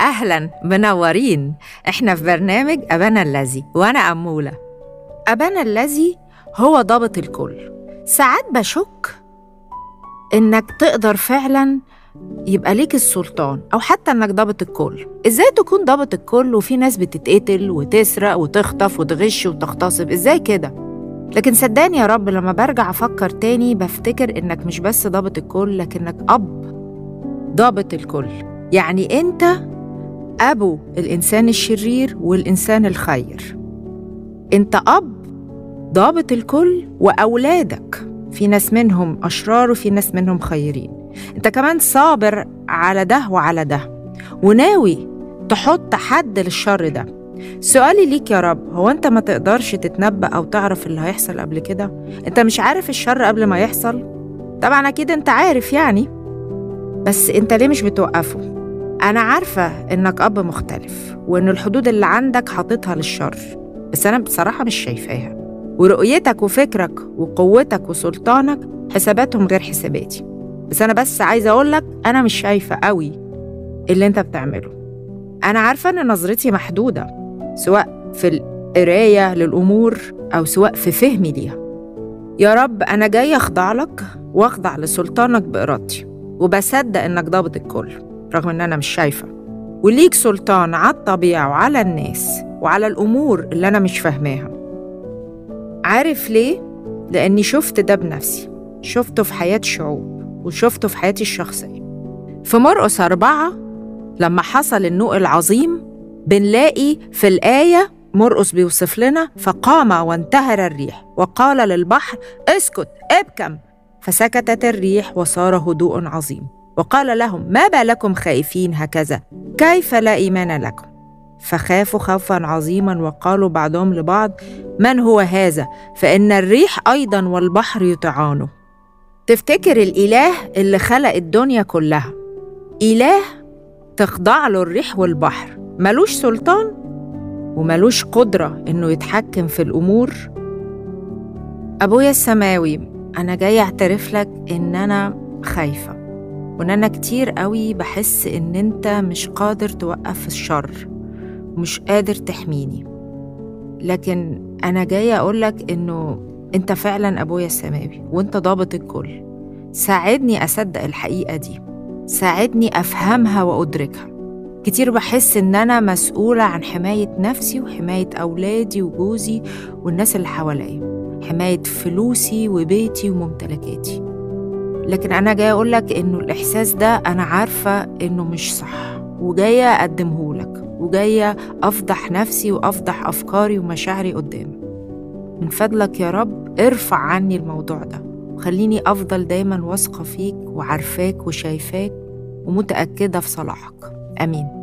أهلا منورين إحنا في برنامج أبانا الذي وأنا أمولة أبانا الذي هو ضابط الكل ساعات بشك إنك تقدر فعلا يبقى ليك السلطان أو حتى إنك ضابط الكل إزاي تكون ضابط الكل وفي ناس بتتقتل وتسرق وتخطف وتغش وتغتصب إزاي كده لكن صدقني يا رب لما برجع أفكر تاني بفتكر إنك مش بس ضابط الكل لكنك أب ضابط الكل يعني أنت أبو الإنسان الشرير والإنسان الخير أنت أب ضابط الكل وأولادك في ناس منهم أشرار وفي ناس منهم خيرين أنت كمان صابر على ده وعلى ده وناوي تحط حد للشر ده سؤالي ليك يا رب هو أنت ما تقدرش تتنبأ أو تعرف اللي هيحصل قبل كده؟ أنت مش عارف الشر قبل ما يحصل؟ طبعا أكيد أنت عارف يعني بس أنت ليه مش بتوقفه؟ أنا عارفة إنك أب مختلف وإن الحدود اللي عندك حاططها للشر بس أنا بصراحة مش شايفاها ورؤيتك وفكرك وقوتك وسلطانك حساباتهم غير حساباتي بس أنا بس عايزة أقولك أنا مش شايفة قوي اللي أنت بتعمله أنا عارفة إن نظرتي محدودة سواء في القراية للأمور أو سواء في فهمي ليها يا رب أنا جاي أخضع لك وأخضع لسلطانك بإرادتي وبصدق إنك ضابط الكل رغم إن أنا مش شايفة وليك سلطان على الطبيعة وعلى الناس وعلى الأمور اللي أنا مش فاهماها عارف ليه؟ لأني شفت ده بنفسي شفته في حياة شعوب وشفته في حياتي الشخصية في مرقس أربعة لما حصل النوء العظيم بنلاقي في الآية مرقس بيوصف لنا فقام وانتهر الريح وقال للبحر اسكت ابكم فسكتت الريح وصار هدوء عظيم وقال لهم ما بالكم خائفين هكذا كيف لا إيمان لكم فخافوا خوفا عظيما وقالوا بعضهم لبعض من هو هذا فإن الريح أيضا والبحر يطيعانه تفتكر الإله اللي خلق الدنيا كلها إله تخضع له الريح والبحر ملوش سلطان وملوش قدرة إنه يتحكم في الأمور أبويا السماوي أنا جاي أعترف لك إن أنا خايفة وإن أنا كتير قوي بحس إن أنت مش قادر توقف الشر ومش قادر تحميني لكن أنا جاية أقولك إنه أنت فعلا أبويا السماوي وأنت ضابط الكل ساعدني أصدق الحقيقة دي ساعدني أفهمها وأدركها كتير بحس إن أنا مسؤولة عن حماية نفسي وحماية أولادي وجوزي والناس اللي حواليا حماية فلوسي وبيتي وممتلكاتي لكن أنا جاية أقولك إنه الإحساس ده أنا عارفة إنه مش صح وجاية أقدمهولك وجاية أفضح نفسي وأفضح أفكاري ومشاعري قدامك من فضلك يا رب ارفع عني الموضوع ده وخليني أفضل دايما واثقة فيك وعارفاك وشايفاك ومتأكدة في صلاحك آمين